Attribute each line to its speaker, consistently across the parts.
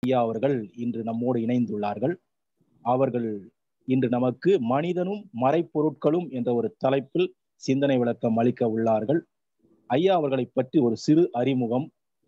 Speaker 1: ஐயா அவர்கள் இன்று நம்மோடு இணைந்துள்ளார்கள் அவர்கள் இன்று நமக்கு மனிதனும் மறைப்பொருட்களும் என்ற ஒரு தலைப்பில் சிந்தனை விளக்கம் அளிக்க உள்ளார்கள் ஐயா அவர்களை பற்றி ஒரு சிறு அறிமுகம்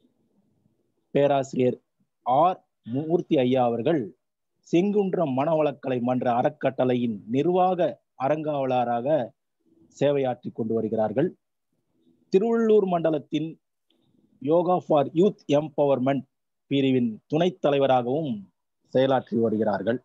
Speaker 1: பேராசிரியர் ஆர் மூர்த்தி ஐயா அவர்கள் செங்குன்றம் மனவளக்கலை மன்ற அறக்கட்டளையின் நிர்வாக அரங்காவலராக சேவையாற்றி கொண்டு வருகிறார்கள் திருவள்ளூர் மண்டலத்தின் யோகா ஃபார் யூத் எம்பவர்மெண்ட் பிரிவின் துணைத் தலைவராகவும் செயலாற்றி வருகிறார்கள்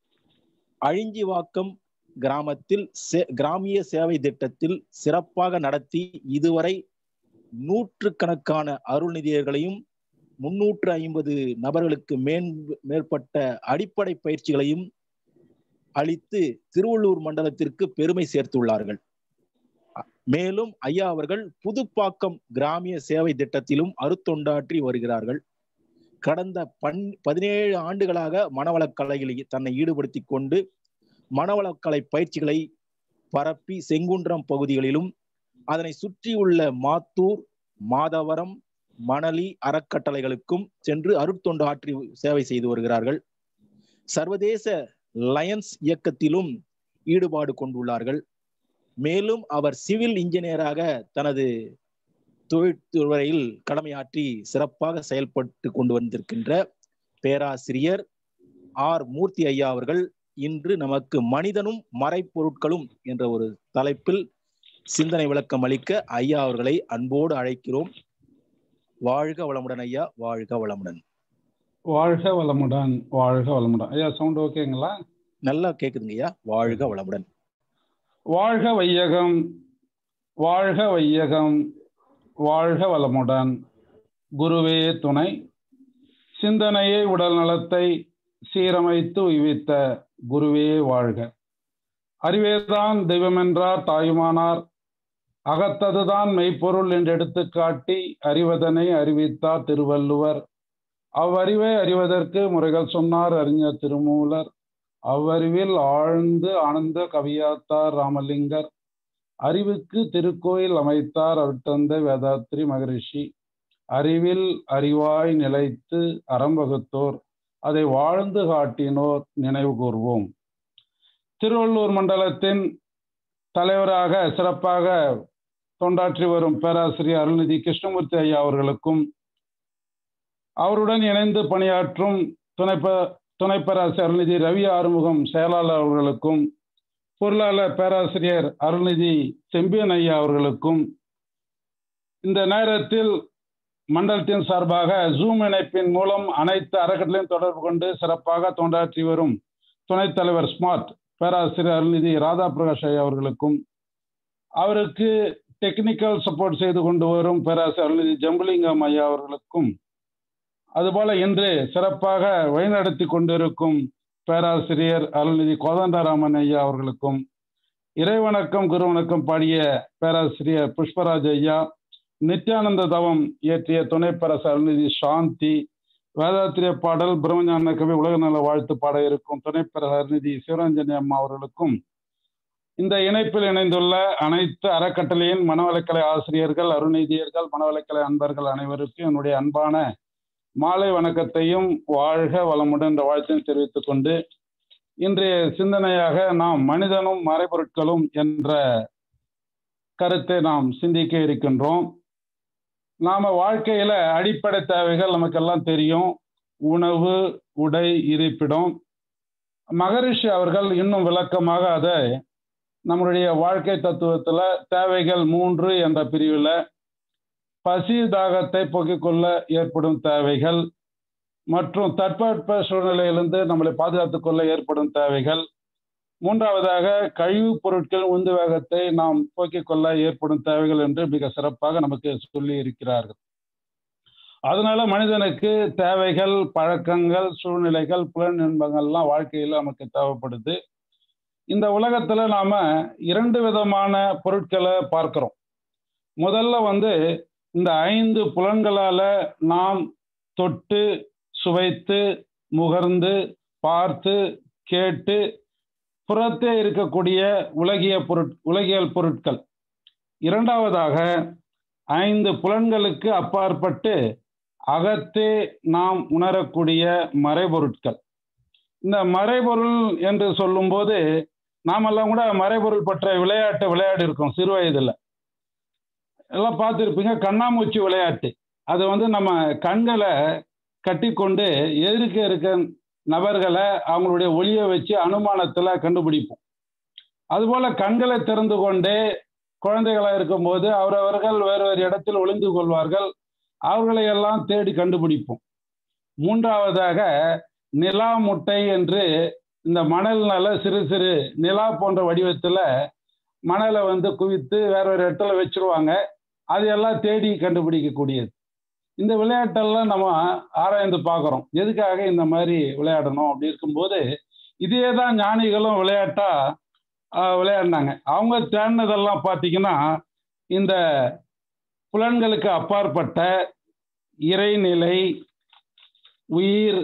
Speaker 1: அழிஞ்சிவாக்கம் கிராமத்தில் கிராமிய சேவை திட்டத்தில் சிறப்பாக நடத்தி இதுவரை நூற்றுக்கணக்கான அருள்நிதியர்களையும் முன்னூற்று ஐம்பது நபர்களுக்கு மேன் மேற்பட்ட அடிப்படை பயிற்சிகளையும் அளித்து திருவள்ளூர் மண்டலத்திற்கு பெருமை சேர்த்துள்ளார்கள் மேலும் ஐயா அவர்கள் புதுப்பாக்கம் கிராமிய சேவை திட்டத்திலும் அருத்தொண்டாற்றி வருகிறார்கள் கடந்த பன் பதினேழு ஆண்டுகளாக மனவளக்கலையில் தன்னை ஈடுபடுத்தி கொண்டு மனவளக்கலை பயிற்சிகளை பரப்பி செங்குன்றம் பகுதிகளிலும் அதனை சுற்றியுள்ள மாத்தூர் மாதவரம் மணலி அறக்கட்டளைகளுக்கும் சென்று அருட்தொண்டு ஆற்றி சேவை செய்து வருகிறார்கள் சர்வதேச லயன்ஸ் இயக்கத்திலும் ஈடுபாடு கொண்டுள்ளார்கள் மேலும் அவர் சிவில் இன்ஜினியராக தனது தொழில்துறையில் கடமையாற்றி சிறப்பாக செயல்பட்டு கொண்டு வந்திருக்கின்ற பேராசிரியர் ஆர் மூர்த்தி ஐயா அவர்கள் இன்று நமக்கு மனிதனும் மறைப்பொருட்களும் என்ற ஒரு தலைப்பில் சிந்தனை விளக்கம் அளிக்க ஐயா அவர்களை அன்போடு அழைக்கிறோம் வாழ்க வளமுடன் ஐயா வாழ்க வளமுடன்
Speaker 2: வாழ்க வளமுடன் வாழ்க வளமுடன் ஐயா சவுண்ட் ஓகேங்களா
Speaker 1: நல்லா கேக்குதுங்க ஐயா வாழ்க வளமுடன்
Speaker 2: வாழ்க வையகம் வாழ்க வையகம் வாழ்க வளமுடன் குருவே துணை சிந்தனையை உடல் நலத்தை சீரமைத்து உய்வித்த குருவே வாழ்க அறிவேதான் தெய்வமென்றார் தாயுமானார் அகத்ததுதான் மெய்ப்பொருள் என்று எடுத்துக்காட்டி அறிவதனை அறிவித்தார் திருவள்ளுவர் அவ்வறிவை அறிவதற்கு முறைகள் சொன்னார் அறிஞர் திருமூலர் அவ்வறிவில் ஆழ்ந்து ஆனந்த கவியாத்தார் ராமலிங்கர் அறிவுக்கு திருக்கோயில் அமைத்தார் அருட்தந்தை வேதாத்ரி மகரிஷி அறிவில் அறிவாய் நிலைத்து அறம் வகுத்தோர் அதை வாழ்ந்து காட்டினோர் நினைவு கூர்வோம் திருவள்ளூர் மண்டலத்தின் தலைவராக சிறப்பாக தொண்டாற்றி வரும் பேராசிரியர் அருள்நிதி கிருஷ்ணமூர்த்தி ஐயா அவர்களுக்கும் அவருடன் இணைந்து பணியாற்றும் துணை துணை பேராசிரியர் அருள்நிதி ரவி ஆறுமுகம் செயலாளர் அவர்களுக்கும் பொருளாளர் பேராசிரியர் அருள்நிதி செம்பியன் ஐயா அவர்களுக்கும் இந்த நேரத்தில் மண்டலத்தின் சார்பாக ஜூம் இணைப்பின் மூலம் அனைத்து அறக்கட்டளையும் தொடர்பு கொண்டு சிறப்பாக தொண்டாற்றி வரும் துணைத் தலைவர் ஸ்மார்ட் பேராசிரியர் அருள்நிதி ராதா பிரகாஷ் ஐயா அவர்களுக்கும் அவருக்கு டெக்னிக்கல் சப்போர்ட் செய்து கொண்டு வரும் பேராசிரியர் அருள்நிதி ஜம்புலிங்கம் ஐயா அவர்களுக்கும் அதுபோல இன்று சிறப்பாக வழிநடத்தி கொண்டிருக்கும் பேராசிரியர் அருள்நிதி கோதண்டராமன் ஐயா அவர்களுக்கும் இறைவணக்கம் குருவணக்கம் பாடிய பேராசிரியர் புஷ்பராஜ் ஐயா நித்யானந்த தவம் இயற்றிய துணை பேராசிரியர் அருள்நிதி சாந்தி வேதாத்திரிய பாடல் பிரம்மஞான கவி உலக நல வாழ்த்து பாட இருக்கும் துணை பேராசிரியர் அருள்நிதி சிவரஞ்சனி அம்மா அவர்களுக்கும் இந்த இணைப்பில் இணைந்துள்ள அனைத்து அறக்கட்டளையின் மனவளக்கலை ஆசிரியர்கள் அருணீதியர்கள் மனவளக்கலை அன்பர்கள் அனைவருக்கும் என்னுடைய அன்பான மாலை வணக்கத்தையும் வாழ்க வளமுடன் என்ற வாழ்த்தையும் தெரிவித்துக் கொண்டு இன்றைய சிந்தனையாக நாம் மனிதனும் மறைபொருட்களும் என்ற கருத்தை நாம் சிந்திக்க இருக்கின்றோம் நாம வாழ்க்கையில அடிப்படை தேவைகள் நமக்கெல்லாம் தெரியும் உணவு உடை இருப்பிடம் மகரிஷி அவர்கள் இன்னும் விளக்கமாக அதை நம்மளுடைய வாழ்க்கை தத்துவத்துல தேவைகள் மூன்று என்ற பிரிவில் பசி தாகத்தை போக்கிக் கொள்ள ஏற்படும் தேவைகள் மற்றும் தட்பவெட்ப சூழ்நிலையிலிருந்து நம்மளை பாதுகாத்துக் கொள்ள ஏற்படும் தேவைகள் மூன்றாவதாக கழிவுப் பொருட்கள் உந்து வேகத்தை நாம் போக்கிக் கொள்ள ஏற்படும் தேவைகள் என்று மிக சிறப்பாக நமக்கு சொல்லி இருக்கிறார்கள் அதனால மனிதனுக்கு தேவைகள் பழக்கங்கள் சூழ்நிலைகள் புலன் இன்பங்கள்லாம் வாழ்க்கையில் நமக்கு தேவைப்படுது இந்த உலகத்துல நாம இரண்டு விதமான பொருட்களை பார்க்கிறோம் முதல்ல வந்து இந்த ஐந்து புலன்களால நாம் தொட்டு சுவைத்து முகர்ந்து பார்த்து கேட்டு புறத்தே இருக்கக்கூடிய உலகிய பொருட் உலகியல் பொருட்கள் இரண்டாவதாக ஐந்து புலன்களுக்கு அப்பாற்பட்டு அகத்தே நாம் உணரக்கூடிய மறைபொருட்கள் இந்த மறைபொருள் என்று சொல்லும்போது நாமெல்லாம் கூட மறைபொருள் பற்ற விளையாட்டு விளையாடி இருக்கோம் சிறு வயதில் எல்லாம் பார்த்துருப்பீங்க கண்ணாமூச்சி விளையாட்டு அது வந்து நம்ம கண்களை கட்டி கொண்டு எதிர்க்க இருக்க நபர்களை அவங்களுடைய ஒளியை வச்சு அனுமானத்தில் கண்டுபிடிப்போம் அதுபோல் கண்களை திறந்து கொண்டு குழந்தைகளாக இருக்கும்போது அவரவர்கள் வேறு வேறு இடத்தில் ஒளிந்து கொள்வார்கள் அவர்களை எல்லாம் தேடி கண்டுபிடிப்போம் மூன்றாவதாக நிலா முட்டை என்று இந்த மணல் நல சிறு சிறு நிலா போன்ற வடிவத்தில் மணலை வந்து குவித்து வேற ஒரு இடத்துல வச்சிருவாங்க அதையெல்லாம் தேடி கண்டுபிடிக்கக்கூடியது இந்த விளையாட்டெல்லாம் நம்ம ஆராய்ந்து பார்க்குறோம் எதுக்காக இந்த மாதிரி விளையாடணும் அப்படி இருக்கும்போது இதே தான் ஞானிகளும் விளையாட்டா விளையாடினாங்க அவங்க தேடினதெல்லாம் பார்த்தீங்கன்னா இந்த புலன்களுக்கு அப்பாற்பட்ட இறைநிலை உயிர்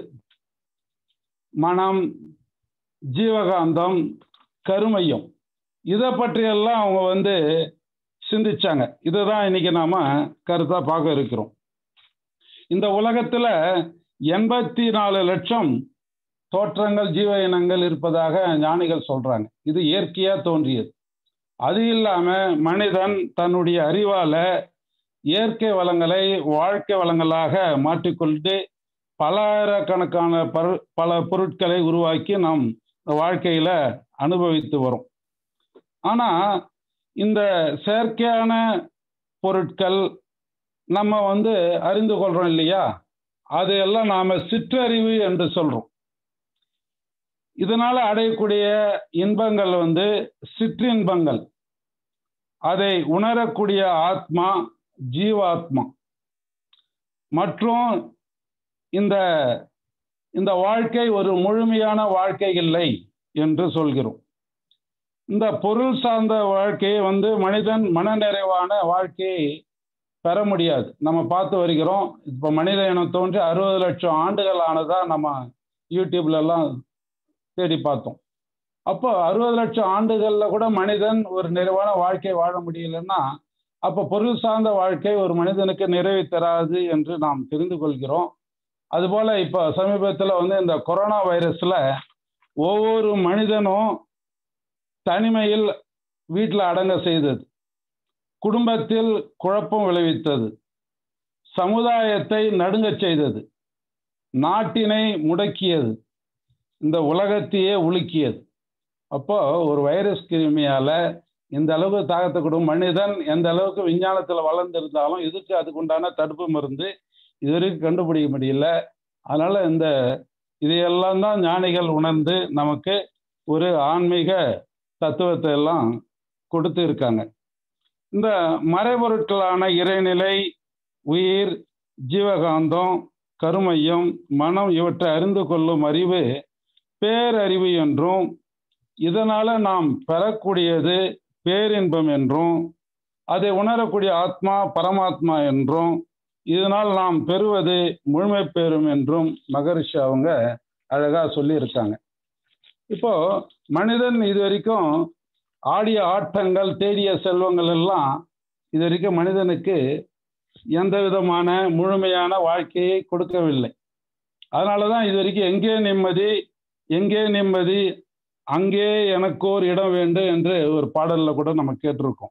Speaker 2: மனம் ஜீவகாந்தம் கருமையம் இதை பற்றியெல்லாம் அவங்க வந்து சிந்திச்சாங்க இதுதான் இன்னைக்கு நாம கருத்தா பார்க்க இருக்கிறோம் இந்த உலகத்துல எண்பத்தி நாலு லட்சம் தோற்றங்கள் ஜீவ இனங்கள் இருப்பதாக ஞானிகள் சொல்றாங்க இது இயற்கையா தோன்றியது அது இல்லாம மனிதன் தன்னுடைய அறிவால இயற்கை வளங்களை வாழ்க்கை வளங்களாக மாற்றிக்கொண்டு பலாயிரக்கணக்கான பல பொருட்களை உருவாக்கி நாம் வாழ்க்கையில அனுபவித்து வரும் ஆனா இந்த செயற்கையான பொருட்கள் நம்ம வந்து அறிந்து கொள்றோம் இல்லையா அதையெல்லாம் நாம சிற்றறிவு என்று சொல்றோம் இதனால அடையக்கூடிய இன்பங்கள் வந்து சிற்றின்பங்கள் அதை உணரக்கூடிய ஆத்மா ஜீவாத்மா மற்றும் இந்த இந்த வாழ்க்கை ஒரு முழுமையான வாழ்க்கை இல்லை என்று சொல்கிறோம் இந்த பொருள் சார்ந்த வாழ்க்கையை வந்து மனிதன் மனநிறைவான வாழ்க்கையை பெற முடியாது நம்ம பார்த்து வருகிறோம் இப்போ மனித இனம் தோன்றி அறுபது லட்சம் ஆண்டுகள் ஆனதா நம்ம யூடியூப்ல எல்லாம் தேடி பார்த்தோம் அப்போ அறுபது லட்சம் ஆண்டுகளில் கூட மனிதன் ஒரு நிறைவான வாழ்க்கை வாழ முடியலன்னா அப்போ பொருள் சார்ந்த வாழ்க்கை ஒரு மனிதனுக்கு நிறைவு தராது என்று நாம் தெரிந்து கொள்கிறோம் அதுபோல இப்போ சமீபத்தில் வந்து இந்த கொரோனா வைரஸ்ல ஒவ்வொரு மனிதனும் தனிமையில் வீட்டில் அடங்க செய்தது குடும்பத்தில் குழப்பம் விளைவித்தது சமுதாயத்தை நடுங்கச் செய்தது நாட்டினை முடக்கியது இந்த உலகத்தையே உலுக்கியது அப்போ ஒரு வைரஸ் கிருமியால இந்த அளவுக்கு தாக்கத்தை கொடுக்கும் மனிதன் எந்த அளவுக்கு விஞ்ஞானத்தில் வளர்ந்திருந்தாலும் இதுக்கு அதுக்குண்டான தடுப்பு மருந்து இது வரைக்கும் கண்டுபிடிக்க முடியல அதனால இந்த இதையெல்லாம் தான் ஞானிகள் உணர்ந்து நமக்கு ஒரு ஆன்மீக தத்துவத்தை எல்லாம் கொடுத்து இருக்காங்க இந்த மறைபொருட்களான இறைநிலை உயிர் ஜீவகாந்தம் கருமையம் மனம் இவற்றை அறிந்து கொள்ளும் அறிவு பேரறிவு என்றும் இதனால நாம் பெறக்கூடியது பேரின்பம் என்றும் அதை உணரக்கூடிய ஆத்மா பரமாத்மா என்றும் இதனால் நாம் பெறுவது முழுமை பெறும் என்றும் மகரிஷி அவங்க அழகா சொல்லி இருக்காங்க இப்போ மனிதன் இது வரைக்கும் ஆடிய ஆட்டங்கள் தேடிய செல்வங்கள் எல்லாம் இது வரைக்கும் மனிதனுக்கு எந்த விதமான முழுமையான வாழ்க்கையை கொடுக்கவில்லை அதனால தான் இது வரைக்கும் எங்கே நிம்மதி எங்கே நிம்மதி அங்கே எனக்கு ஒரு இடம் வேண்டும் என்று ஒரு பாடல்ல கூட நம்ம கேட்டிருக்கோம்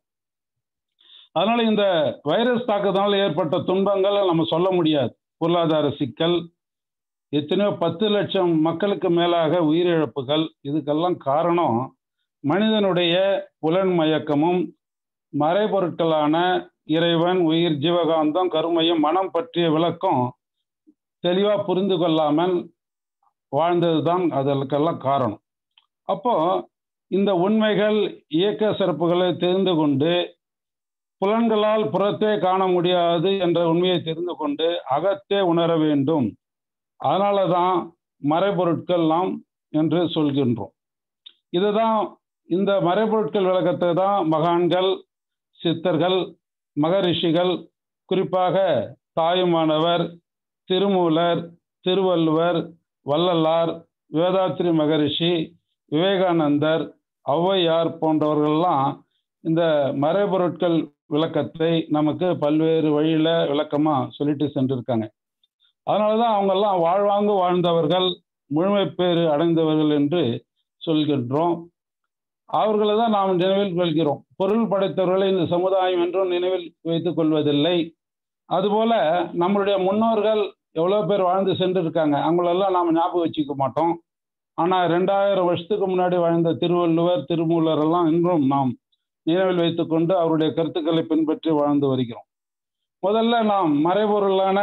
Speaker 2: அதனால இந்த வைரஸ் தாக்குதலால் ஏற்பட்ட துன்பங்களை நம்ம சொல்ல முடியாது பொருளாதார சிக்கல் எத்தனையோ பத்து லட்சம் மக்களுக்கு மேலாக உயிரிழப்புகள் இதுக்கெல்லாம் காரணம் மனிதனுடைய புலன் மயக்கமும் மறைபொருட்களான இறைவன் உயிர் ஜீவகாந்தம் கருமையும் மனம் பற்றிய விளக்கம் தெளிவாக புரிந்து கொள்ளாமல் வாழ்ந்தது தான் அதற்கெல்லாம் காரணம் அப்போ இந்த உண்மைகள் இயக்க சிறப்புகளை தெரிந்து கொண்டு புலன்களால் புறத்தே காண முடியாது என்ற உண்மையை தெரிந்து கொண்டு அகத்தே உணர வேண்டும் அதனால தான் மறைபொருட்கள் நாம் என்று சொல்கின்றோம் இதுதான் இந்த மறைபொருட்கள் விளக்கத்தை தான் மகான்கள் சித்தர்கள் மகரிஷிகள் குறிப்பாக தாயுமானவர் திருமூலர் திருவள்ளுவர் வள்ளலார் வேதாத்ரி மகரிஷி விவேகானந்தர் ஔவையார் போன்றவர்கள்லாம் இந்த மறைபொருட்கள் விளக்கத்தை நமக்கு பல்வேறு வழியில விளக்கமா சொல்லிட்டு சென்றிருக்காங்க அதனாலதான் அவங்க எல்லாம் வாழ்வாங்கு வாழ்ந்தவர்கள் முழுமை பேறு அடைந்தவர்கள் என்று சொல்கின்றோம் அவர்களை தான் நாம் நினைவில் கொள்கிறோம் பொருள் படைத்தவர்களை இந்த சமுதாயம் என்றும் நினைவில் வைத்துக் கொள்வதில்லை அதுபோல நம்மளுடைய முன்னோர்கள் எவ்வளோ பேர் வாழ்ந்து சென்று இருக்காங்க அவங்களெல்லாம் நாம் ஞாபகம் வச்சுக்க மாட்டோம் ஆனால் ரெண்டாயிரம் வருஷத்துக்கு முன்னாடி வாழ்ந்த திருவள்ளுவர் திருமூலர் எல்லாம் இன்றும் நாம் நினைவில் வைத்துக்கொண்டு அவருடைய கருத்துக்களை பின்பற்றி வாழ்ந்து வருகிறோம் முதல்ல நாம் மறைபொருளான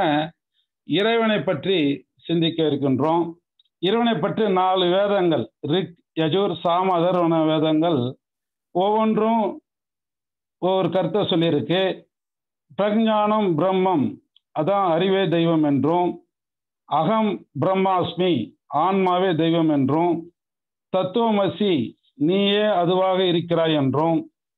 Speaker 2: இறைவனை பற்றி சிந்திக்க இருக்கின்றோம் இறைவனை பற்றி நாலு வேதங்கள் ரிக் யஜூர் சாம அதர்வன வேதங்கள் ஒவ்வொன்றும் ஒவ்வொரு கருத்தை சொல்லியிருக்கு பிரஞானம் பிரம்மம் அதான் அறிவே தெய்வம் என்றும் அகம் பிரம்மாஸ்மி ஆன்மாவே தெய்வம் என்றும் தத்துவமசி நீயே அதுவாக இருக்கிறாய் என்றும்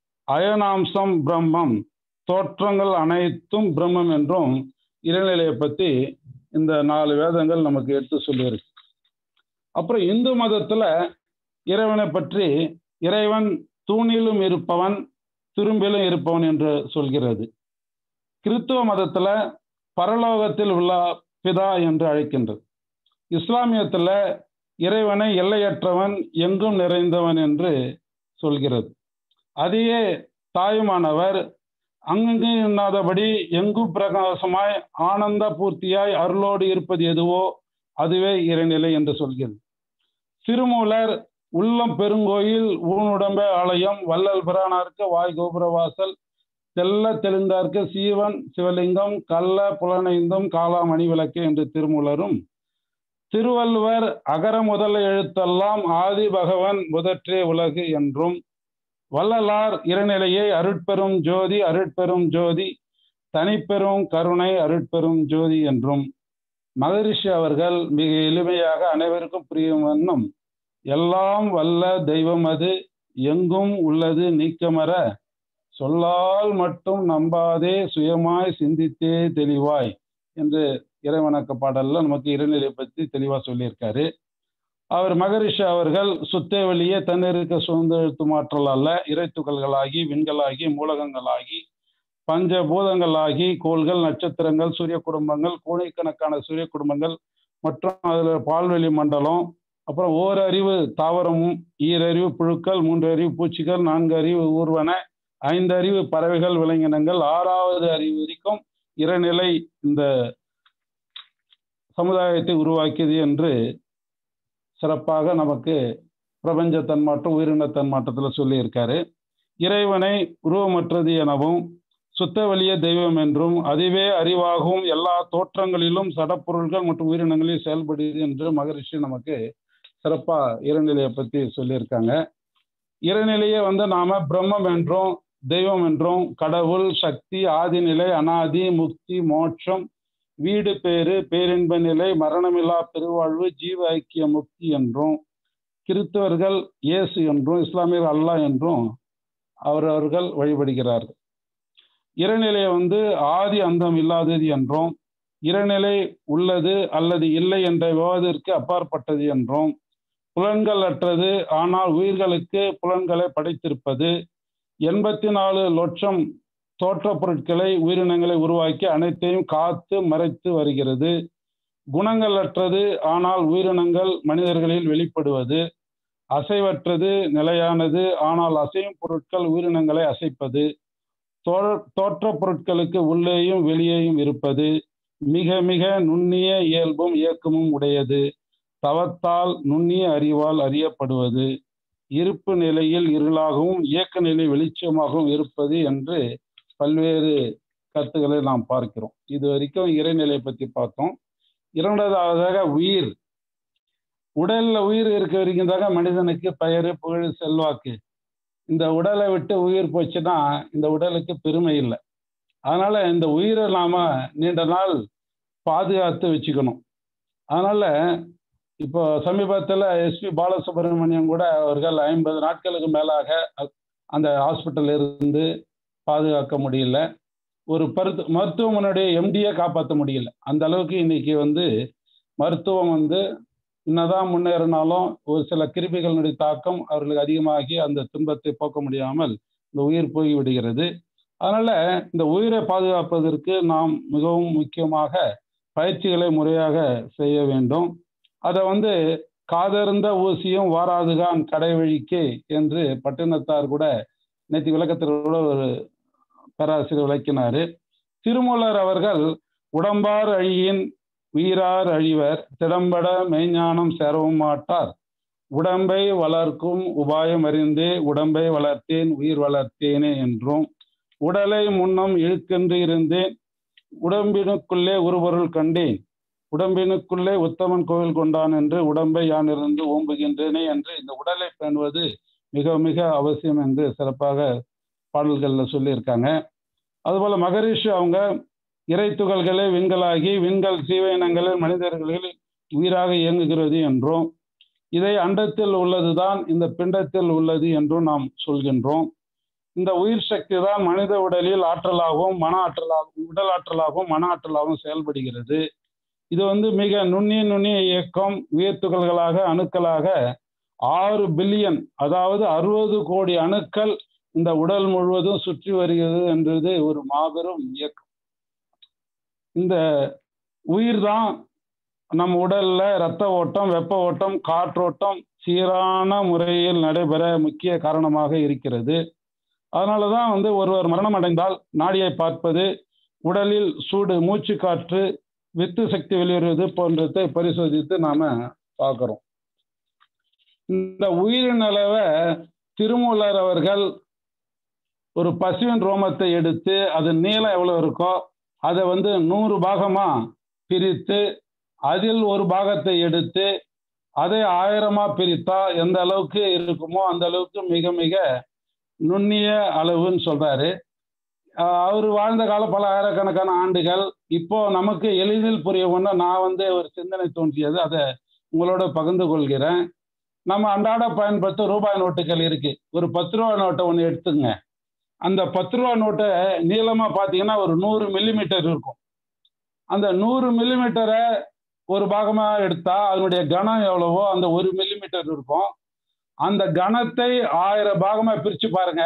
Speaker 2: அயனாம்சம் பிரம்மம் தோற்றங்கள் அனைத்தும் பிரம்மம் என்றும் இறைநிலையை பற்றி இந்த நாலு வேதங்கள் நமக்கு எடுத்து சொல்லியிருக்கு அப்புறம் இந்து மதத்துல இறைவனை பற்றி இறைவன் தூணிலும் இருப்பவன் துரும்பிலும் இருப்பவன் என்று சொல்கிறது கிறித்துவ மதத்துல பரலோகத்தில் உள்ள பிதா என்று அழைக்கின்றது இஸ்லாமியத்துல இறைவனை எல்லையற்றவன் எங்கும் நிறைந்தவன் என்று சொல்கிறது அதையே தாயுமானவர் அங்கங்கு இல்லாதபடி எங்கும் பிரகாசமாய் ஆனந்த பூர்த்தியாய் அருளோடு இருப்பது எதுவோ அதுவே இறைநிலை என்று சொல்கிறது திருமூலர் உள்ளம் பெருங்கோயில் ஊனுடம்பே ஆலயம் வள்ளல் பிரானார்க்கு வாய் கோபுரவாசல் தெல்ல தெளிந்தார்க்கு சீவன் சிவலிங்கம் கள்ள புலனைந்தும் காலாமணி விளக்கு என்று திருமூலரும் திருவள்ளுவர் அகர முதல எழுத்தெல்லாம் ஆதி பகவன் முதற்றே உலகு என்றும் வள்ளலார் இறைநிலையை அருட்பெரும் ஜோதி அருட்பெரும் ஜோதி தனிப்பெரும் கருணை அருட்பெரும் ஜோதி என்றும் மகரிஷி அவர்கள் மிக எளிமையாக அனைவருக்கும் புரியும் வண்ணம் எல்லாம் வல்ல தெய்வம் அது எங்கும் உள்ளது நீக்கமர சொல்லால் மட்டும் நம்பாதே சுயமாய் சிந்தித்தே தெளிவாய் என்று இறைவணக்க பாடல்ல நமக்கு இறைநிலை பற்றி தெளிவா சொல்லியிருக்காரு அவர் மகரிஷி அவர்கள் சுத்தே வெளியே தன்னிருக்க சுதந்திரத்து மாற்றல் அல்ல இறைத்துகள்களாகி விண்களாகி மூலகங்களாகி பஞ்ச பூதங்களாகி கோள்கள் நட்சத்திரங்கள் சூரிய குடும்பங்கள் கோணிக்கணக்கான சூரிய குடும்பங்கள் மற்றும் அதில் பால்வெளி மண்டலம் அப்புறம் ஓர் அறிவு தாவரமும் ஈரறிவு புழுக்கள் மூன்று அறிவு பூச்சிகள் நான்கு அறிவு ஊர்வன ஐந்து அறிவு பறவைகள் விலங்கினங்கள் ஆறாவது அறிவு வரைக்கும் இறைநிலை இந்த சமுதாயத்தை உருவாக்கியது என்று சிறப்பாக நமக்கு பிரபஞ்ச தன்மாற்றம் உயிரின தன்மாற்றத்தில் சொல்லியிருக்காரு இறைவனை உருவமற்றது எனவும் சுத்த வலிய தெய்வம் என்றும் அதுவே அறிவாகவும் எல்லா தோற்றங்களிலும் சடப்பொருள்கள் மற்றும் உயிரினங்களில் செயல்படுகிறது என்று மகரிஷி நமக்கு சிறப்பா இறைநிலையை பற்றி சொல்லியிருக்காங்க இறைநிலையை வந்து நாம பிரம்மம் என்றும் தெய்வம் என்றும் கடவுள் சக்தி ஆதிநிலை அனாதி முக்தி மோட்சம் வீடு பேரு பேரின்ப நிலை மரணமில்லா பெருவாழ்வு ஜீவ ஐக்கிய முக்தி என்றும் கிறிஸ்தவர்கள் இயேசு என்றும் இஸ்லாமியர் அல்லாஹ் என்றும் அவரவர்கள் வழிபடுகிறார்கள் இறைநிலை வந்து ஆதி அந்தம் இல்லாதது என்றும் இறைநிலை உள்ளது அல்லது இல்லை என்ற விவாதத்திற்கு அப்பாற்பட்டது என்றும் புலன்கள் அற்றது ஆனால் உயிர்களுக்கு புலன்களை படைத்திருப்பது எண்பத்தி நாலு லட்சம் தோற்ற பொருட்களை உயிரினங்களை உருவாக்கி அனைத்தையும் காத்து மறைத்து வருகிறது குணங்கள் அற்றது ஆனால் உயிரினங்கள் மனிதர்களில் வெளிப்படுவது அசைவற்றது நிலையானது ஆனால் அசையும் பொருட்கள் உயிரினங்களை அசைப்பது தோற்ற பொருட்களுக்கு உள்ளேயும் வெளியேயும் இருப்பது மிக மிக நுண்ணிய இயல்பும் இயக்கமும் உடையது தவத்தால் நுண்ணிய அறிவால் அறியப்படுவது இருப்பு நிலையில் இருளாகவும் இயக்க நிலை வெளிச்சமாகவும் இருப்பது என்று பல்வேறு கருத்துக்களை நாம் பார்க்கிறோம் இது வரைக்கும் இறைநிலை பற்றி பார்த்தோம் இரண்டாவதாக உயிர் உடல்ல உயிர் இருக்க வரைக்கும் தாங்க மனிதனுக்கு பெயர் புகழ் செல்வாக்கு இந்த உடலை விட்டு உயிர் போச்சுன்னா இந்த உடலுக்கு பெருமை இல்லை அதனால இந்த உயிரை நாம நீண்ட நாள் பாதுகாத்து வச்சுக்கணும் அதனால இப்போ சமீபத்தில் எஸ்பி பாலசுப்ரமணியம் கூட அவர்கள் ஐம்பது நாட்களுக்கு மேலாக அந்த ஹாஸ்பிட்டல் இருந்து பாதுகாக்க முடியல ஒரு பருத்து மருத்துவமனையுடைய எம்டியை காப்பாற்ற முடியல அந்த அளவுக்கு இன்னைக்கு வந்து மருத்துவம் வந்து என்னதான் முன்னேறினாலும் ஒரு சில கிருமிகளினுடைய தாக்கம் அவர்களுக்கு அதிகமாகி அந்த துன்பத்தை போக்க முடியாமல் இந்த உயிர் போய் விடுகிறது அதனால இந்த உயிரை பாதுகாப்பதற்கு நாம் மிகவும் முக்கியமாக பயிற்சிகளை முறையாக செய்ய வேண்டும் அதை வந்து காதர்ந்த ஊசியும் வாராதுகான் கடைவழிக்கு என்று பட்டினத்தார் கூட நேற்று விளக்கத்தில் கூட ஒரு பேராசிரியர் விளக்கினாரு திருமூலர் அவர்கள் உடம்பார் அழியின் உயிரார் அழிவர் திடம்பட மெய்ஞானம் சேரவும் மாட்டார் உடம்பை வளர்க்கும் உபாயம் அறிந்தே உடம்பை வளர்த்தேன் உயிர் வளர்த்தேனே என்றும் உடலை முன்னம் இழுக்கென்று இருந்தேன் உடம்பினுக்குள்ளே ஒரு பொருள் கண்டேன் உடம்பினுக்குள்ளே உத்தமன் கோவில் கொண்டான் என்று உடம்பை யான் இருந்து ஓம்புகின்றேனே என்று இந்த உடலை பேணுவது மிக மிக அவசியம் என்று சிறப்பாக பாடல்களில் சொல்லியிருக்காங்க அதுபோல மகரிஷி அவங்க இறை துகள்களே விண்களாகி விண்கள் சீவயினங்களில் மனிதர்களில் உயிராக இயங்குகிறது என்றும் இதை அண்டத்தில் உள்ளதுதான் இந்த பிண்டத்தில் உள்ளது என்றும் நாம் சொல்கின்றோம் இந்த உயிர் சக்தி தான் மனித உடலில் ஆற்றலாகவும் மன ஆற்றலாகவும் உடல் ஆற்றலாகவும் மன ஆற்றலாகவும் செயல்படுகிறது இது வந்து மிக நுண்ணிய நுண்ணிய இயக்கம் உயிர் துகள்களாக அணுக்களாக ஆறு பில்லியன் அதாவது அறுபது கோடி அணுக்கள் இந்த உடல் முழுவதும் சுற்றி வருகிறது என்றது ஒரு மாபெரும் இயக்கம் இந்த உயிர் தான் நம் உடல்ல இரத்த ஓட்டம் வெப்ப ஓட்டம் காற்றோட்டம் சீரான முறையில் நடைபெற முக்கிய காரணமாக இருக்கிறது அதனால தான் வந்து ஒருவர் மரணம் அடைந்தால் நாடியை பார்ப்பது உடலில் சூடு மூச்சு காற்று வித்து சக்தி வெளியேறுவது போன்றதை பரிசோதித்து நாம பார்க்கிறோம் இந்த உயிரின் அளவை திருமூலர் அவர்கள் ஒரு பசுவின் ரோமத்தை எடுத்து அது நீளம் எவ்வளவு இருக்கோ அதை வந்து நூறு பாகமா பிரித்து அதில் ஒரு பாகத்தை எடுத்து அதை ஆயிரமா பிரித்தா எந்த அளவுக்கு இருக்குமோ அந்த அளவுக்கு மிக மிக நுண்ணிய அளவுன்னு சொல்றாரு அவர் வாழ்ந்த காலம் பல ஆயிரக்கணக்கான ஆண்டுகள் இப்போ நமக்கு எளிதில் புரிய ஒன்று நான் வந்து ஒரு சிந்தனை தோன்றியது அதை உங்களோட பகிர்ந்து கொள்கிறேன் நம்ம அன்றாட பயன்படுத்த ரூபாய் நோட்டுகள் இருக்கு ஒரு பத்து ரூபா நோட்டை ஒன்று எடுத்துங்க அந்த பத்து ரூபா நோட்டை நீளமா பார்த்தீங்கன்னா ஒரு நூறு மில்லிமீட்டர் இருக்கும் அந்த நூறு மில்லிமீட்டரை ஒரு பாகமா எடுத்தா அதனுடைய கனம் எவ்வளவோ அந்த ஒரு மில்லிமீட்டர் இருக்கும் அந்த கணத்தை ஆயிரம் பாகமா பிரிச்சு பாருங்க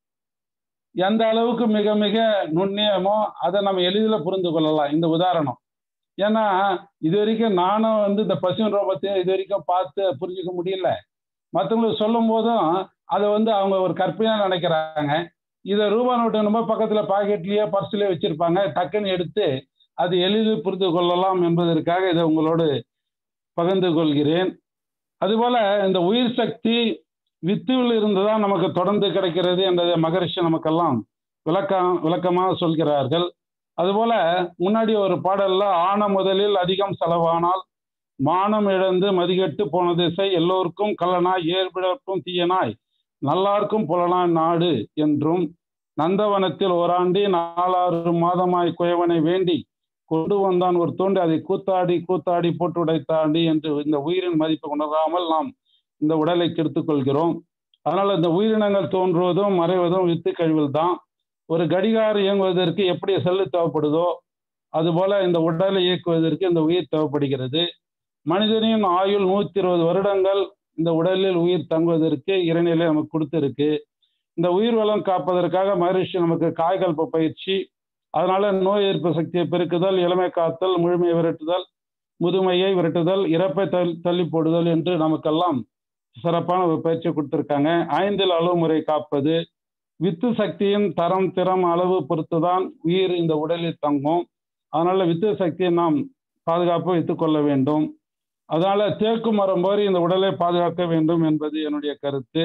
Speaker 2: எந்த அளவுக்கு மிக மிக நுண்ணியமோ அதை நம்ம எளிதில் புரிந்து கொள்ளலாம் இந்த உதாரணம் ஏன்னா இது வரைக்கும் நானும் வந்து இந்த பசுவின் ரோபத்தையும் இது வரைக்கும் பார்த்து புரிஞ்சுக்க முடியல மற்றவங்களுக்கு சொல்லும் போதும் அதை வந்து அவங்க ஒரு கற்பனையாக நினைக்கிறாங்க இதை ரூபா நோட்டு நம்ம பக்கத்தில் பாக்கெட்லேயே பர்ஸ்லேயே வச்சுருப்பாங்க டக்குன்னு எடுத்து அது எளிதில் புரிந்து கொள்ளலாம் என்பதற்காக இதை உங்களோடு பகிர்ந்து கொள்கிறேன் அதுபோல இந்த உயிர் சக்தி வித்துவில் இருந்து தான் நமக்கு தொடர்ந்து கிடைக்கிறது என்றதை மகரிஷி நமக்கெல்லாம் விளக்கம் விளக்கமாக சொல்கிறார்கள் அதுபோல முன்னாடி ஒரு பாடல்ல ஆன முதலில் அதிகம் செலவானால் மானம் இழந்து மதிகட்டு போன திசை எல்லோருக்கும் கல்லனாய் ஏற்பிடக்கும் தீயனாய் நல்லார்க்கும் புலனாய் நாடு என்றும் நந்தவனத்தில் ஓராண்டி நாலாறு மாதமாய் குயவனை வேண்டி கொண்டு வந்தான் ஒரு தோண்டி அதை கூத்தாடி கூத்தாடி போட்டு உடைத்தாண்டி என்று இந்த உயிரின் மதிப்பை உணராமல் நாம் இந்த உடலை கெடுத்துக் கொள்கிறோம் அதனால இந்த உயிரினங்கள் தோன்றுவதும் மறைவதும் வித்து கழிவில் தான் ஒரு கடிகாரம் இயங்குவதற்கு எப்படி செல்லு தேவைப்படுதோ அதுபோல இந்த உடலை இயக்குவதற்கு இந்த உயிர் தேவைப்படுகிறது மனிதனின் ஆயுள் நூத்தி இருபது வருடங்கள் இந்த உடலில் உயிர் தங்குவதற்கு இறைநிலை நமக்கு கொடுத்துருக்கு இந்த உயிர் வளம் காப்பதற்காக மகரிஷி நமக்கு காய்கல்ப பயிற்சி அதனால நோய் எதிர்ப்பு சக்தியை பெருக்குதல் இளமை காத்தல் முழுமையை விரட்டுதல் முதுமையை விரட்டுதல் இறப்பை தள்ளி தள்ளி போடுதல் என்று நமக்கெல்லாம் சிறப்பான ஒரு பயிற்சி கொடுத்துருக்காங்க ஐந்தில் அளவு முறை காப்பது வித்து சக்தியின் தரம் திறம் அளவு பொறுத்துதான் உயிர் இந்த உடலில் தங்கும் அதனால வித்து சக்தியை நாம் பாதுகாப்பு வைத்துக் கொள்ள வேண்டும் அதனால தேக்கு மரம் போரி இந்த உடலை பாதுகாக்க வேண்டும் என்பது என்னுடைய கருத்து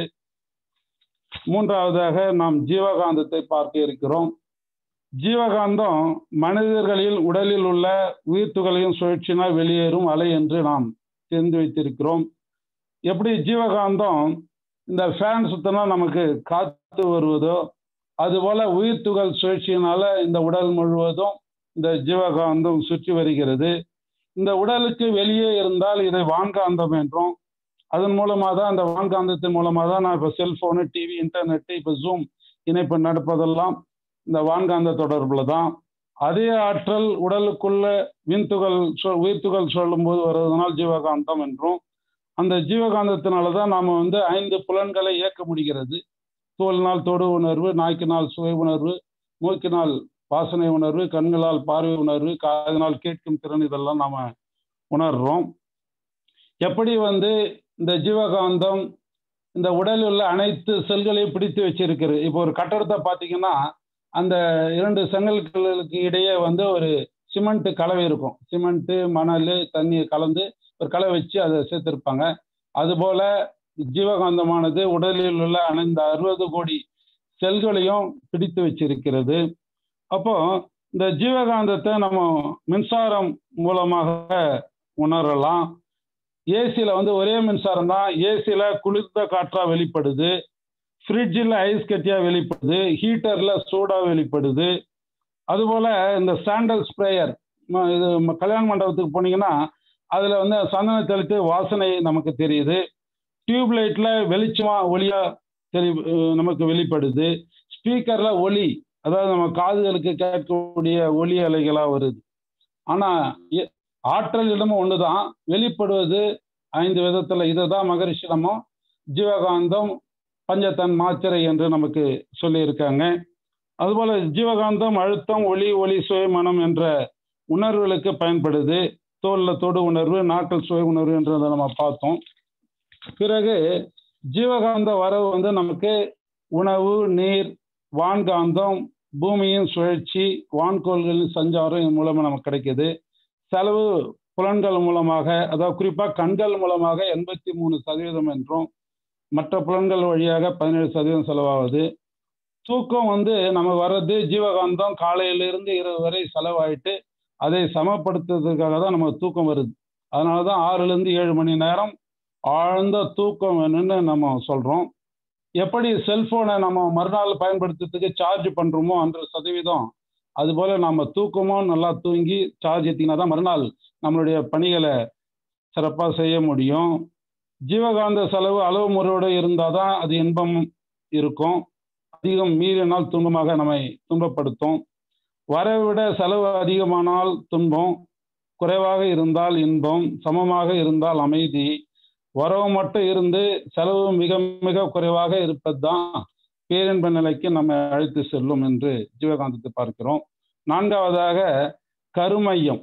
Speaker 2: மூன்றாவதாக நாம் ஜீவகாந்தத்தை பார்க்க இருக்கிறோம் ஜீவகாந்தம் மனிதர்களில் உடலில் உள்ள உயிர் துகளையும் சுழற்சினால் வெளியேறும் அலை என்று நாம் தெரிந்து வைத்திருக்கிறோம் எப்படி ஜீவகாந்தம் இந்த ஃபேன் சுத்தினா நமக்கு காத்து வருவதோ அதுபோல உயிர் துகள் சுழற்சியினால இந்த உடல் முழுவதும் இந்த ஜீவகாந்தம் சுற்றி வருகிறது இந்த உடலுக்கு வெளியே இருந்தால் இதை வான்காந்தம் என்றும் அதன் மூலமாக தான் அந்த வான்காந்தத்தின் மூலமாக தான் நான் இப்போ செல்ஃபோனு டிவி இன்டர்நெட்டு இப்போ ஜூம் இணைப்பு நடப்பதெல்லாம் இந்த வான்காந்த தொடர்பில் தான் அதே ஆற்றல் உடலுக்குள்ள விண்துகள் உயிர்த்துகள் சொல்லும் போது வருவதனால் ஜீவகாந்தம் என்றும் அந்த ஜீவகாந்தத்தினால தான் நாம் வந்து ஐந்து புலன்களை இயக்க முடிகிறது தோலினால் தொடு உணர்வு நாய்க்கினால் சுவை உணர்வு மூக்கினால் வாசனை உணர்வு கண்களால் பார்வை உணர்வு காதனால் கேட்கும் திறன் இதெல்லாம் நாம உணர்றோம் எப்படி வந்து இந்த ஜீவகாந்தம் இந்த உடலில் உள்ள அனைத்து செல்களையும் பிடித்து வச்சிருக்கிறது இப்போ ஒரு கட்டடத்தை பார்த்தீங்கன்னா அந்த இரண்டு செங்கல்களுக்கு இடையே வந்து ஒரு சிமெண்ட் கலவை இருக்கும் சிமெண்ட் மணல் தண்ணி கலந்து ஒரு கலவை வச்சு அதை சேர்த்திருப்பாங்க அதுபோல ஜீவகாந்தமானது உடலில் உள்ள அனைந்த அறுபது கோடி செல்களையும் பிடித்து வச்சிருக்கிறது அப்போ இந்த ஜீவகாந்தத்தை நம்ம மின்சாரம் மூலமாக உணரலாம் ஏசியில் வந்து ஒரே மின்சாரம் தான் ஏசியில் குளிர்ந்த காற்றாக வெளிப்படுது ஃப்ரிட்ஜில் ஐஸ் கட்டியாக வெளிப்படுது ஹீட்டரில் சூடாக வெளிப்படுது அதுபோல் இந்த சாண்டல் ஸ்ப்ரேயர் இது கல்யாண மண்டபத்துக்கு போனீங்கன்னா அதில் வந்து சந்தன தெளித்து வாசனை நமக்கு தெரியுது டியூப் லைட்டில் வெளிச்சமாக ஒளியாக தெரி நமக்கு வெளிப்படுது ஸ்பீக்கரில் ஒளி அதாவது நம்ம காதுகளுக்கு கேட்கக்கூடிய ஒளி அலைகளாக வருது ஆனால் ஆற்றல் இடமும் ஒன்று தான் வெளிப்படுவது ஐந்து விதத்தில் இதை தான் மகரிஷி நம்ம ஜீவகாந்தம் பஞ்சத்தன் மாத்திரை என்று நமக்கு சொல்லியிருக்காங்க அதுபோல் ஜீவகாந்தம் அழுத்தம் ஒளி ஒளி சுய மனம் என்ற உணர்வுகளுக்கு பயன்படுது தோலில் தொடு உணர்வு நாக்கள் சுய உணர்வு என்றதை நம்ம பார்த்தோம் பிறகு ஜீவகாந்த வரவு வந்து நமக்கு உணவு நீர் வான்காந்தம் பூமியின் சுழற்சி வான்கோள்களின் சஞ்சாரம் இது மூலமாக நமக்கு கிடைக்குது செலவு புலன்கள் மூலமாக அதாவது குறிப்பாக கண்கள் மூலமாக எண்பத்தி மூணு சதவீதம் என்றும் மற்ற புலன்கள் வழியாக பதினேழு சதவீதம் செலவாகுது தூக்கம் வந்து நம்ம வர்றது ஜீவகாந்தம் காலையிலிருந்து இரவு வரை செலவாயிட்டு அதை சமப்படுத்துறதுக்காக தான் நமக்கு தூக்கம் வருது அதனால தான் ஆறுலேருந்து ஏழு மணி நேரம் ஆழ்ந்த தூக்கம் வேணும்னு நம்ம சொல்கிறோம் எப்படி செல்ஃபோனை நம்ம மறுநாள் பயன்படுத்துறதுக்கு சார்ஜ் பண்ணுறோமோ அந்த சதவீதம் அதுபோல் நம்ம தூக்கமும் நல்லா தூங்கி சார்ஜ் ஏற்றினா தான் மறுநாள் நம்மளுடைய பணிகளை சிறப்பாக செய்ய முடியும் ஜீவகாந்த செலவு அளவு முறையோடு இருந்தால் தான் அது இன்பம் இருக்கும் அதிகம் மீறினால் துன்பமாக நம்மை துன்பப்படுத்தும் வரவை விட செலவு அதிகமானால் துன்பம் குறைவாக இருந்தால் இன்பம் சமமாக இருந்தால் அமைதி வரவு மட்டும் இருந்து செலவு மிக மிக குறைவாக இருப்பது தான் பேரின்ப நிலைக்கு நம்ம அழைத்து செல்லும் என்று ஜீவகாந்தத்தை பார்க்கிறோம் நான்காவதாக கருமையம்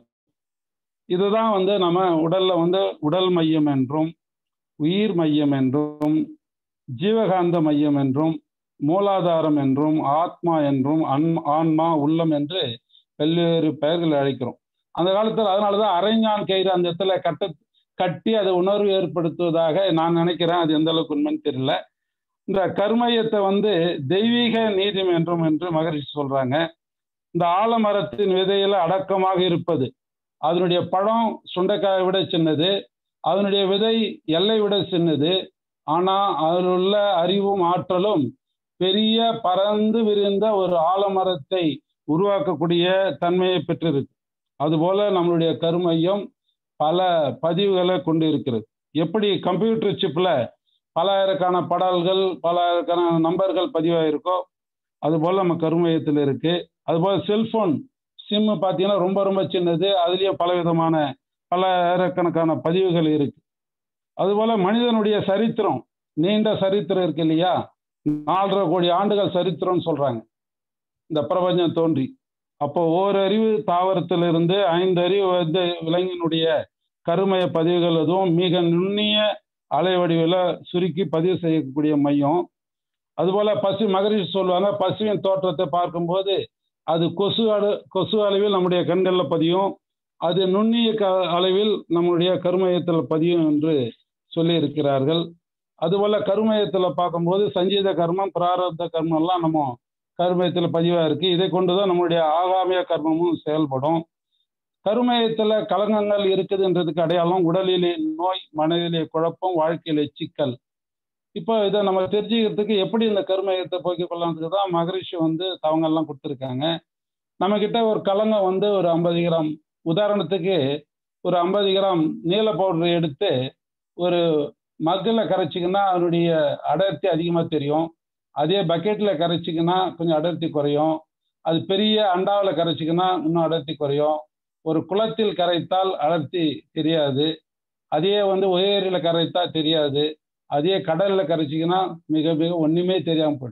Speaker 2: இதுதான் வந்து நம்ம உடல்ல வந்து உடல் மையம் என்றும் உயிர் மையம் என்றும் ஜீவகாந்த மையம் என்றும் மூலாதாரம் என்றும் ஆத்மா என்றும் அன் ஆன்மா உள்ளம் என்று பல்வேறு பெயர்கள் அழைக்கிறோம் அந்த காலத்தில் அதனாலதான் அரைஞான் கயிறு அந்த இடத்துல கட்ட கட்டி அதை உணர்வு ஏற்படுத்துவதாக நான் நினைக்கிறேன் அது எந்த அளவுக்கு உண்மைன்னு தெரியல இந்த கர்மயத்தை வந்து தெய்வீக நீதிம் என்றும் என்று மகரிஷி சொல்றாங்க இந்த ஆலமரத்தின் விதையில அடக்கமாக இருப்பது அதனுடைய பழம் சுண்டைக்காயை விட சின்னது அதனுடைய விதை எல்லை விட சின்னது ஆனா அதில் உள்ள அறிவும் ஆற்றலும் பெரிய பறந்து விரிந்த ஒரு ஆலமரத்தை உருவாக்கக்கூடிய தன்மையை பெற்றிருக்கு அதுபோல நம்மளுடைய கருமையம் பல பதிவுகளை கொண்டு இருக்கிறது எப்படி கம்ப்யூட்டர் சிப்பில் பலாயிரக்கான படல்கள் பலாயிரக்கான நம்பர்கள் பதிவாயிருக்கோ அதுபோல் நம்ம கருமையத்தில் இருக்கு அதுபோல் செல்ஃபோன் சிம்மு பார்த்தீங்கன்னா ரொம்ப ரொம்ப சின்னது அதுலேயே பல விதமான பலாயிரக்கணக்கான பதிவுகள் இருக்கு அதுபோல் மனிதனுடைய சரித்திரம் நீண்ட சரித்திரம் இருக்கு இல்லையா நாலரை கோடி ஆண்டுகள் சரித்திரம்னு சொல்றாங்க இந்த பிரபஞ்சம் தோன்றி அப்போ ஓரறிவு தாவரத்திலிருந்து ஐந்து அறிவு வந்து விலங்கினுடைய கருமைய பதிவுகள் எதுவும் மிக நுண்ணிய அலை வடிவில் சுருக்கி பதிவு செய்யக்கூடிய மையம் அதுபோல பசு மகரிஷி சொல்லுவாங்க பசுவின் தோற்றத்தை பார்க்கும்போது அது கொசு அள கொசு அளவில் நம்முடைய கண்களில் பதியும் அது நுண்ணிய க அளவில் நம்முடைய கருமையத்தில் பதியும் என்று சொல்லி இருக்கிறார்கள் அதுபோல கருமையத்தில் பார்க்கும்போது சஞ்சீத கர்மம் பிராரப்த கர்மம் எல்லாம் நம்ம கருமையத்தில் பதிவாக இருக்கு இதை கொண்டு தான் நம்மளுடைய ஆகாமிய கர்மமும் செயல்படும் கருமையத்தில் கலங்கங்கள் இருக்குதுன்றதுக்கு அடையாளம் உடலிலே நோய் மனதிலே குழப்பம் வாழ்க்கையிலே சிக்கல் இப்போ இதை நம்ம தெரிஞ்சுக்கிறதுக்கு எப்படி இந்த கருமையத்தை போக்கிக் கொள்ளலான்றதுக்கு தான் மகரிஷி வந்து தவங்கெல்லாம் கொடுத்துருக்காங்க நம்மக்கிட்ட ஒரு கலங்கம் வந்து ஒரு ஐம்பது கிராம் உதாரணத்துக்கு ஒரு ஐம்பது கிராம் நீல பவுடர் எடுத்து ஒரு மக்கில் கரைச்சிங்கன்னா அதனுடைய அடர்த்தி அதிகமாக தெரியும் அதே பக்கெட்டில் கரைச்சிங்கன்னா கொஞ்சம் அடர்த்தி குறையும் அது பெரிய அண்டாவில் கரைச்சிங்கன்னா இன்னும் அடர்த்தி குறையும் ஒரு குளத்தில் கரைத்தால் அடர்த்தி தெரியாது அதே வந்து உயரில் கரைத்தா தெரியாது அதே கடலில் கரைச்சிங்கன்னா மிக மிக ஒன்றுமே தெரியாமல் போயிடும்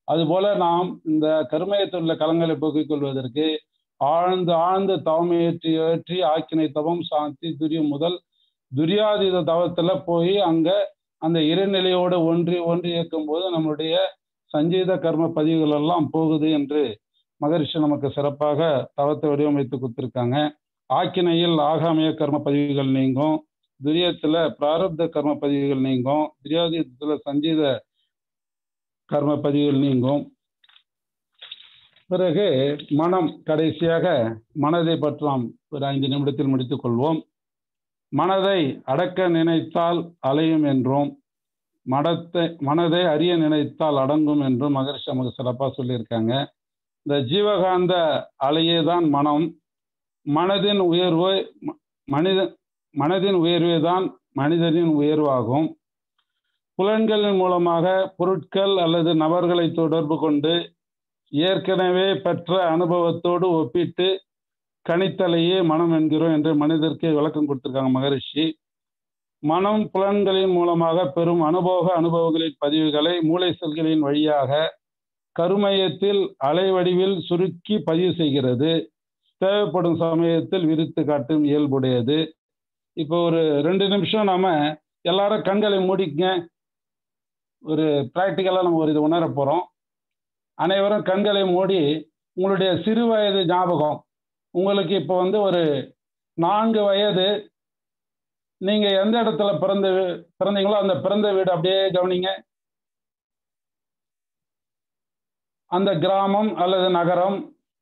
Speaker 2: அதுபோல நாம் இந்த கருமையத்தில் உள்ள கலங்களை போக்கிக் கொள்வதற்கு ஆழ்ந்து ஆழ்ந்து தவம் ஏற்றி ஏற்றி ஆக்கினை தவம் சாந்தி துரியம் முதல் துரியாதீத தவத்துல போய் அங்க அந்த இறைநிலையோடு ஒன்றி ஒன்றி இயக்கும் போது நம்முடைய சஞ்சீத கர்ம பதிவுகள் எல்லாம் போகுது என்று மகரிஷி நமக்கு சிறப்பாக தவத்தை வடிவமைத்து கொடுத்துருக்காங்க ஆக்கினையில் ஆகாமிய கர்ம பதிவுகள் நீங்கும் துரியத்துல பிராரப்த கர்ம பதிவுகள் நீங்கும் துரியாதீதத்துல சஞ்சீத கர்ம பதிவுகள் நீங்கும் பிறகு மனம் கடைசியாக மனதை பற்றி ஒரு ஐந்து நிமிடத்தில் முடித்துக் கொள்வோம் மனதை அடக்க நினைத்தால் அலையும் என்றும் மனத்தை மனதை அறிய நினைத்தால் அடங்கும் என்றும் மகரிஷி நமக்கு சிறப்பாக சொல்லியிருக்காங்க இந்த ஜீவகாந்த அலையே தான் மனம் மனதின் உயர்வு மனித மனதின் உயர்வே தான் மனிதனின் உயர்வாகும் புலன்களின் மூலமாக பொருட்கள் அல்லது நபர்களை தொடர்பு கொண்டு ஏற்கனவே பெற்ற அனுபவத்தோடு ஒப்பிட்டு கணித்தலையே மனம் என்கிறோம் என்று மனிதருக்கு விளக்கம் கொடுத்திருக்காங்க மகரிஷி மனம் புலன்களின் மூலமாக பெறும் அனுபவ அனுபவங்களின் பதிவுகளை மூளை செல்களின் வழியாக கருமையத்தில் அலை வடிவில் சுருக்கி பதிவு செய்கிறது தேவைப்படும் சமயத்தில் விரித்து காட்டும் இயல்புடையது இப்போ ஒரு ரெண்டு நிமிஷம் நாம எல்லாரும் கண்களை மூடிக்கங்க ஒரு ப்ராக்டிக்கலாக நம்ம ஒரு இது உணர போகிறோம் அனைவரும் கண்களை மூடி உங்களுடைய சிறு வயது ஞாபகம் உங்களுக்கு இப்போ வந்து ஒரு நான்கு வயது நீங்கள் எந்த இடத்துல பிறந்த பிறந்தீங்களோ அந்த பிறந்த வீடு அப்படியே கவனிங்க அந்த கிராமம் அல்லது நகரம்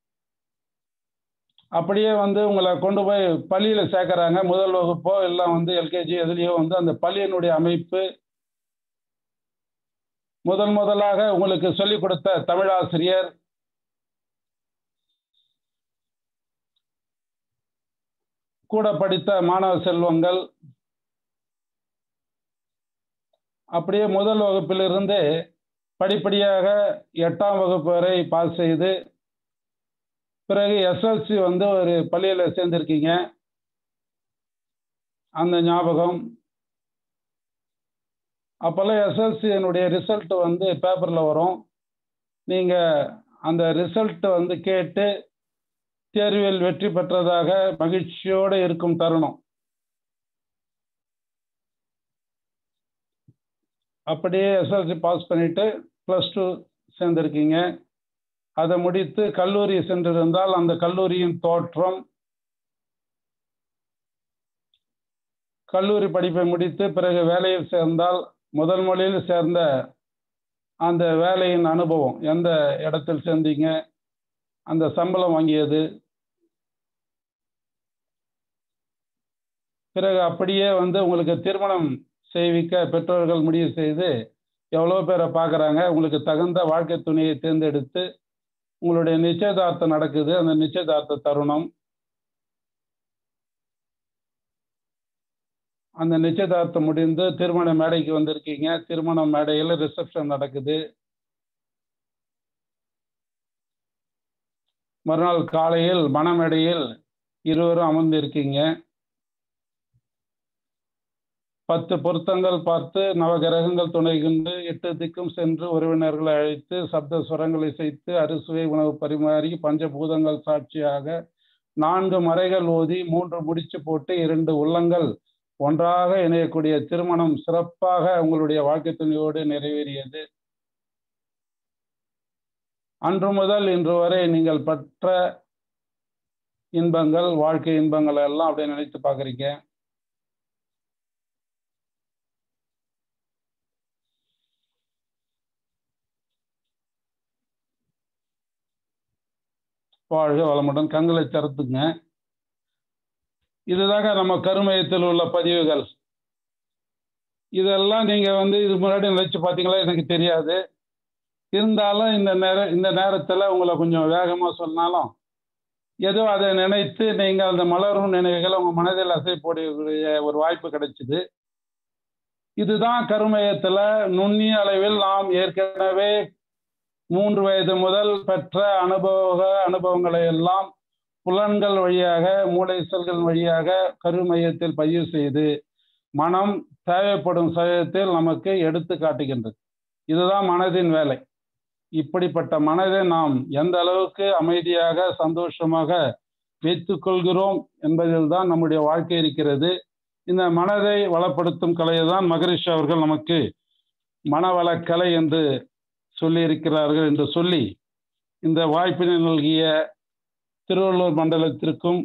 Speaker 2: அப்படியே வந்து உங்களை கொண்டு போய் பள்ளியில் சேர்க்குறாங்க முதல் வகுப்போ இல்லை வந்து எல்கேஜி எதுலேயோ வந்து அந்த பள்ளியினுடைய அமைப்பு முதல் முதலாக உங்களுக்கு சொல்லிக் கொடுத்த தமிழாசிரியர் கூட படித்த மாணவ செல்வங்கள் அப்படியே முதல் வகுப்பிலிருந்து படிப்படியாக எட்டாம் வகுப்பு வரை பாஸ் செய்து பிறகு எஸ்எல்சி வந்து ஒரு பள்ளியில் சேர்ந்துருக்கீங்க அந்த ஞாபகம் அப்போல்லாம் எஸ்எல்சி என்னுடைய ரிசல்ட் வந்து பேப்பரில் வரும் நீங்கள் அந்த ரிசல்ட் வந்து கேட்டு தேர்வில் வெற்றி பெற்றதாக மகிழ்ச்சியோடு இருக்கும் தருணம் அப்படியே எஸ்எல்சி பாஸ் பண்ணிட்டு ப்ளஸ் டூ சேர்ந்துருக்கீங்க அதை முடித்து கல்லூரி சென்றிருந்தால் அந்த கல்லூரியின் தோற்றம் கல்லூரி படிப்பை முடித்து பிறகு வேலையில் சேர்ந்தால் முதல் மொழியில் சேர்ந்த அந்த வேலையின் அனுபவம் எந்த இடத்தில் சேர்ந்தீங்க அந்த சம்பளம் வாங்கியது பிறகு அப்படியே வந்து உங்களுக்கு திருமணம் செய்விக்க பெற்றோர்கள் முடிவு செய்து எவ்வளோ பேரை பார்க்குறாங்க உங்களுக்கு தகுந்த வாழ்க்கை துணையை தேர்ந்தெடுத்து உங்களுடைய நிச்சயதார்த்தம் நடக்குது அந்த நிச்சயதார்த்த தருணம் அந்த நிச்சயதார்த்தம் முடிந்து திருமண மேடைக்கு வந்திருக்கீங்க திருமண மேடையில் ரிசப்ஷன் நடக்குது மறுநாள் காலையில் மணமேடையில் இருவரும் அமர்ந்திருக்கீங்க பத்து பொருத்தங்கள் பார்த்து நவகிரகங்கள் துணை கொண்டு எட்டு திக்கும் சென்று உறவினர்களை அழைத்து சப்த சுரங்களை செய்து அறுசுவை உணவு பரிமாறி பஞ்சபூதங்கள் சாட்சியாக நான்கு மறைகள் ஓதி மூன்று முடிச்சு போட்டு இரண்டு உள்ளங்கள் ஒன்றாக இணையக்கூடிய திருமணம் சிறப்பாக உங்களுடைய வாழ்க்கை துணையோடு நிறைவேறியது அன்று முதல் இன்று வரை நீங்கள் பெற்ற இன்பங்கள் வாழ்க்கை இன்பங்கள் எல்லாம் அப்படியே நினைத்து பார்க்குறீங்க வாழ்க வளமுடன் கண்களை திறத்துங்க இதுதாங்க நம்ம கருமையத்தில் உள்ள பதிவுகள் இதெல்லாம் நீங்க வந்து இது முன்னாடி நினைச்சு பார்த்தீங்களா எனக்கு தெரியாது இருந்தாலும் இந்த நேர இந்த நேரத்தில் உங்களை கொஞ்சம் வேகமாக சொன்னாலும் ஏதோ அதை நினைத்து நீங்கள் அந்த மலரும் நினைவுகளை உங்கள் மனதில் அசைப்போடைய ஒரு வாய்ப்பு கிடைச்சிது இதுதான் கருமையத்தில் நுண்ணிய அளவில் நாம் ஏற்கனவே மூன்று வயது முதல் பெற்ற அனுபவ அனுபவங்களை எல்லாம் புலன்கள் வழியாக மூளை செல்கள் வழியாக கருமையத்தில் பதிவு செய்து மனம் தேவைப்படும் சமயத்தில் நமக்கு எடுத்து காட்டுகின்றது இதுதான் மனதின் வேலை இப்படிப்பட்ட மனதை நாம் எந்த அளவுக்கு அமைதியாக சந்தோஷமாக வைத்துக் கொள்கிறோம் என்பதில் தான் நம்முடைய வாழ்க்கை இருக்கிறது இந்த மனதை வளப்படுத்தும் கலையை தான் மகரிஷி அவர்கள் நமக்கு மனவளக்கலை என்று சொல்லியிருக்கிறார்கள் என்று சொல்லி இந்த வாய்ப்பினை நல்கிய திருவள்ளூர் மண்டலத்திற்கும்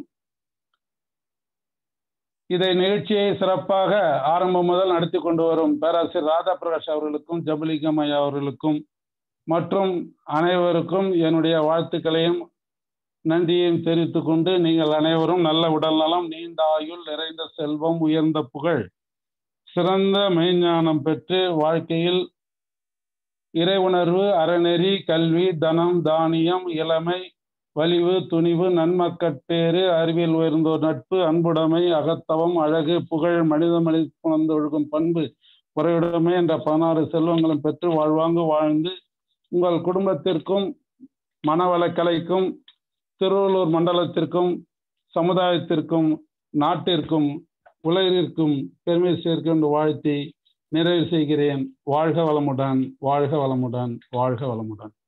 Speaker 2: இதை நிகழ்ச்சியை சிறப்பாக ஆரம்பம் முதல் நடத்தி கொண்டு வரும் பேராசிரியர் ராதா பிரகாஷ் அவர்களுக்கும் ஜபலிகம் ஐயா அவர்களுக்கும் மற்றும் அனைவருக்கும் என்னுடைய வாழ்த்துக்களையும் நன்றியையும் தெரிவித்துக் கொண்டு நீங்கள் அனைவரும் நல்ல உடல்நலம் நீண்ட ஆயுள் நிறைந்த செல்வம் உயர்ந்த புகழ் சிறந்த மெய்ஞானம் பெற்று வாழ்க்கையில் இறை உணர்வு அறநெறி கல்வி தனம் தானியம் இளமை வலிவு துணிவு நன்மக்கட்பேறு அறிவியல் உயர்ந்தோர் நட்பு அன்புடைமை அகத்தவம் அழகு புகழ் மனித மனித ஒழுகும் பண்பு குறையுடைமை என்ற பதினாறு செல்வங்களும் பெற்று வாழ்வாங்கு வாழ்ந்து உங்கள் குடும்பத்திற்கும் மனவளக்கலைக்கும் திருவள்ளூர் மண்டலத்திற்கும் சமுதாயத்திற்கும் நாட்டிற்கும் உலகிற்கும் பெருமை சேர்க்கும் என்று வாழ்த்தி நிறைவு செய்கிறேன் வாழ்க வளமுடன் வாழ்க வளமுடன் வாழ்க வளமுடன்